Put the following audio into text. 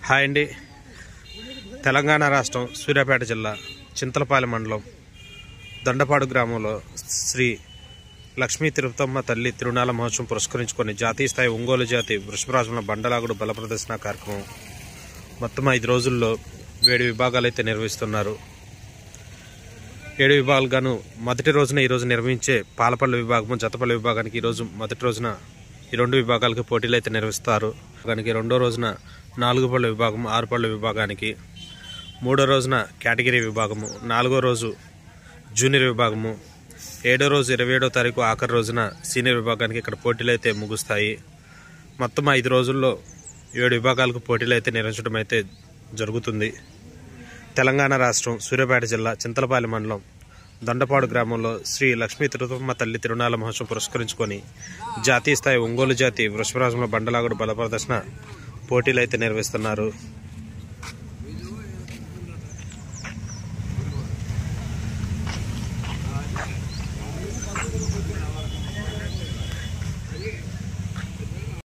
hi అండి తెలంగాణ రాష్ట్రం సూర్యాపేట జిల్లా చింతలపాలెం మండలం దొండపాడు గ్రామంలో శ్రీ లక్ష్మీ తిరుపతమ్మ తల్లి తిరునాళ మహోత్సవం పురస్కరించుకొని జాతీయ స్థాయి ఒంగోలు జాతి వృషభరాజుల బండలాగుడు బల ప్రదర్శన కార్యక్రమం మొత్తం ఐదు రోజుల్లో ఏడు విభాగాలు అయితే నిర్వహిస్తున్నారు ఏడు విభాగాలుగాను మొదటి రోజున ఈరోజు నిర్వహించే పాలపల్లి విభాగము జతపల్లి విభాగానికి ఈరోజు మొదటి రోజున ఈ రెండు విభాగాలకి పోటీలు అయితే నిర్వహిస్తారు దానికి రెండో రోజున నాలుగు పళ్ళ విభాగం ఆరు పళ్ళ విభాగానికి మూడో రోజున కేటగిరీ విభాగము నాలుగో రోజు జూనియర్ విభాగము ఏడో రోజు ఇరవై ఏడో తారీఖు ఆఖరి రోజున సీనియర్ విభాగానికి ఇక్కడ పోటీలు అయితే ముగుస్తాయి మొత్తం ఐదు రోజుల్లో ఏడు విభాగాలకు పోటీలు అయితే నిర్వహించడం అయితే జరుగుతుంది తెలంగాణ రాష్ట్రం సూర్యాపేట జిల్లా చింతలపాలెం మండలం దొండపాడు గ్రామంలో శ్రీ లక్ష్మీ తిరుపతమ్మ తల్లి తిరునాళ మహోత్సవం పురస్కరించుకొని జాతీయ స్థాయి ఒంగోలు జాతి వృషభరాజంలో బండలాగుడు బల ప్రదర్శన పోటీలు అయితే నిర్వహిస్తున్నారు